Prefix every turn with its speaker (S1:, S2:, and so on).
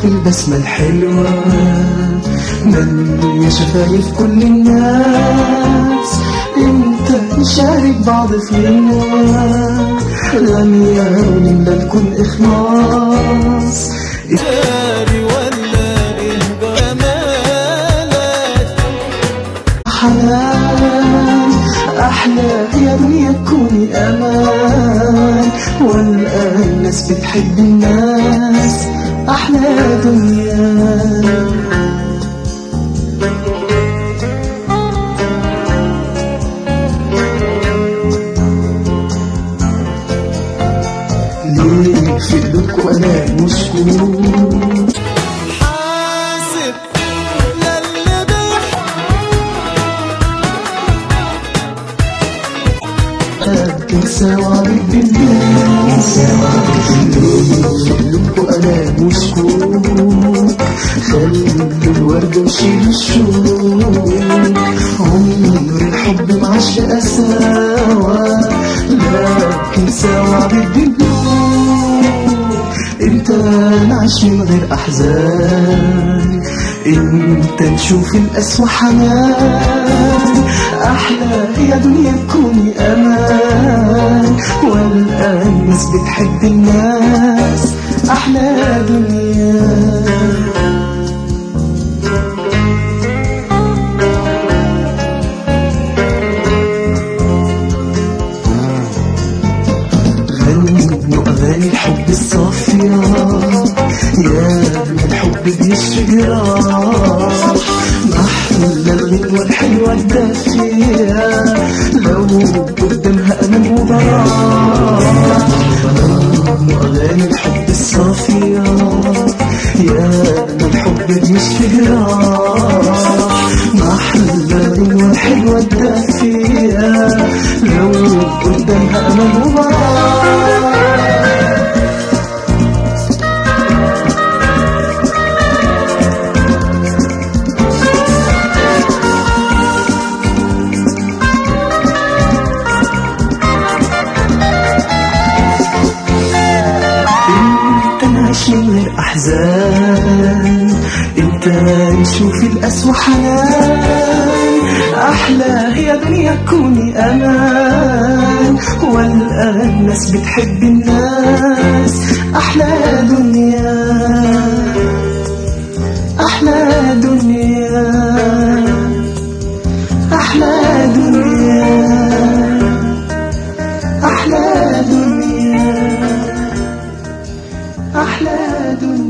S1: البسمة الحلوة من شفايف كل الناس انت نشارك بعض في النار غنية ونملى الكون إخلاص
S2: داري ولا إيه جمالك
S1: حنان أحلى يا دنيا تكوني أمان والآن الناس بتحب الناس أحلى دنيا ليه في قلوبكوا أنا مسكون
S2: حاسب للي بيحب
S1: تنسى وعدك بالدنيا قلوبكوا أنا مسكون خلوا الوردة وشيل الشوق عمر الحب معاش قساوة لكن سوا بالدنيا انت نعيش من غير أحزان انت نشوف القسوة حنان أحلى يا دنيا تكوني أمان والآن الناس بتحب الناس أحلى دنيا غنوا أغاني الحب الصافية يا من الحب بيشفي جراح محلى الغنوة الحلوة الدافية لو قدامها أمان وبراح غنوا أغاني الحب الصافية يا من الحب بيشفي جراح محلى الغنوة الحلوة الدافية لو قدامها أمان وبراح انت نعيش من غير احزان انت نشوف القسوة حنان احلى هي دنيا تكوني امان والان الناس بتحب الناس احلى دنيا احلى دنيا احلى دنيا احلى دنيا أحلى دنيا